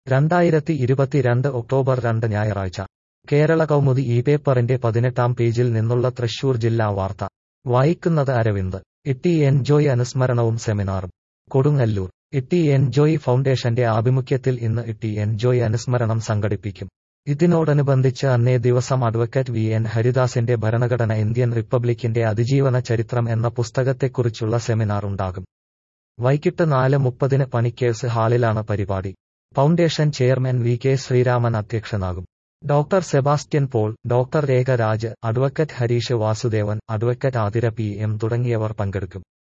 രണ്ടായിരത്തി ഇരുപത്തിരണ്ട് ഒക്ടോബർ രണ്ട് ഞായറാഴ്ച കേരള കൗമുദി ഈ പേപ്പറിന്റെ പതിനെട്ടാം പേജിൽ നിന്നുള്ള തൃശൂർ ജില്ലാ വാർത്ത വായിക്കുന്നത് അരവിന്ദ് ഇട്ടി എൻ ജോയ് അനുസ്മരണവും സെമിനാറും കൊടുങ്ങല്ലൂർ ഇട്ടി എൻ ജോയ് ഫൗണ്ടേഷന്റെ ആഭിമുഖ്യത്തിൽ ഇന്ന് ഇട്ടി എൻ ജോയ് അനുസ്മരണം സംഘടിപ്പിക്കും ഇതിനോടനുബന്ധിച്ച് അന്നേ ദിവസം അഡ്വക്കേറ്റ് വി എൻ ഹരിദാസിന്റെ ഭരണഘടന ഇന്ത്യൻ റിപ്പബ്ലിക്കിന്റെ അതിജീവന ചരിത്രം എന്ന പുസ്തകത്തെക്കുറിച്ചുള്ള സെമിനാർ ഉണ്ടാകും വൈകിട്ട് നാല് മുപ്പതിന് പണിക്കേഴ്സ് ഹാളിലാണ് പരിപാടി foundation chairman V K Sreeraman അധ്യക്ഷനാകും doctor Sebastian Paul doctor Rekha Raj advocate Harish Vasudevan advocate Athira P M തുടങ്ങിയവർ പങ്കെടുക്കും